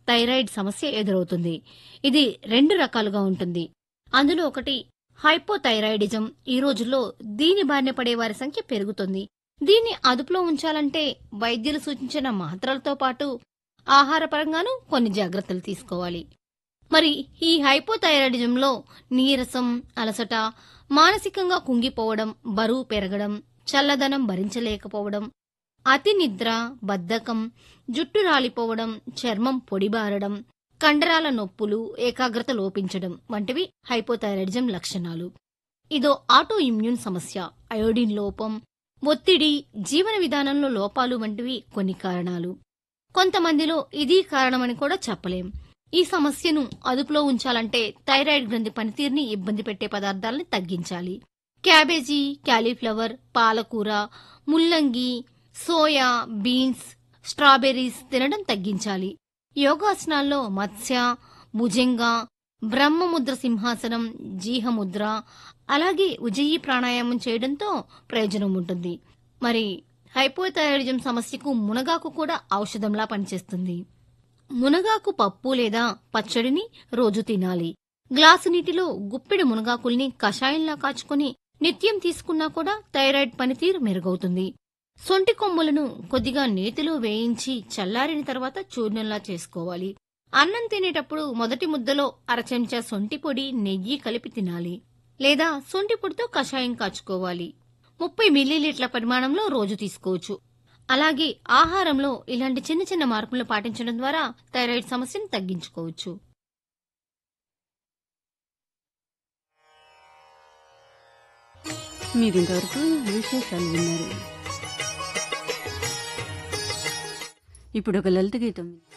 thyroid సమస్య ఎదురవుతుంది ఇది రెండు రకాలుగా ఉంటుంది అందులో ఒకటి హైపోథైరాయిడిజం ఈ రోజుల్లో దీని బారిన పడే వారి సంఖ్య పెరుగుతుంది దీన్ని అదుపులో ఉంచాలంటే వైద్యులు సూచించిన మాత్రలతో పాటు ఆహారపరంగానూ కొన్ని జాగ్రత్తలు తీసుకోవాలి మరి ఈ హైపోథైరాయిడిజంలో నీరసం అలసట మానసికంగా కుంగిపోవడం బరువు పెరగడం చల్లదనం భరించలేకపోవడం అతి నిద్ర బద్ధకం జుట్టు రాలిపోవడం చర్మం పొడిబారడం కండరాల నొప్పులు ఏకాగ్రత లోపించడం వంటివి హైపోథైరాయిడిజం లక్షణాలు ఇదో ఆటో ఇమ్యూన్ సమస్య అయోడిన్ లోపం ఒత్తిడి జీవన విధానంలో లోపాలు వంటివి కొన్ని కారణాలు కొంతమందిలో ఇది కారణమని కూడా చెప్పలేం ఈ సమస్యను అదుపులో ఉంచాలంటే థైరాయిడ్ గ్రంథి పనితీరుని ఇబ్బంది పెట్టే పదార్థాలని తగ్గించాలి క్యాబేజీ క్యాలీఫ్లవర్ పాలకూర ముల్లంగి సోయా బీన్స్ స్ట్రాబెర్రీస్ తినడం తగ్గించాలి యోగాసనాల్లో మత్స్య భుజంగ బ్రహ్మముద్ర సింహాసనం జీహముద్ర అలాగే ఉజయి ప్రాణాయామం చేయడంతో ప్రయోజనం ఉంటుంది మరి హైపోథైరాయిడిజం సమస్యకు మునగాకు కూడా ఔషధంలా పనిచేస్తుంది మునగాకు పప్పు లేదా పచ్చడిని రోజు తినాలి గ్లాసు నీటిలో గుప్పెడు మునగాకుల్ని కషాయంలా కాచుకొని నిత్యం తీసుకున్నా కూడా థైరాయిడ్ పనితీరు మెరుగవుతుంది సొంటి కొమ్ములను కొద్దిగా నేతిలో వేయించి చల్లారిన తర్వాత చూర్ణంలా చేసుకోవాలి అన్నం తినేటప్పుడు మొదటి ముద్దలో అర చెంచా సొంటి పొడి నెయ్యి కలిపి తినాలి లేదా సొంటి పొడితో కషాయం కాచుకోవాలి ముప్పై మిల్లీలీటర్ల పరిమాణంలో రోజు తీసుకోవచ్చు అలాగే ఆహారంలో ఇలాంటి చిన్న చిన్న మార్పులు పాటించడం ద్వారా థైరాయిడ్ సమస్యను తగ్గించుకోవచ్చు మీరింతవరకు విశేషాలు విన్నారు ఇప్పుడు ఒక లలిత గీతం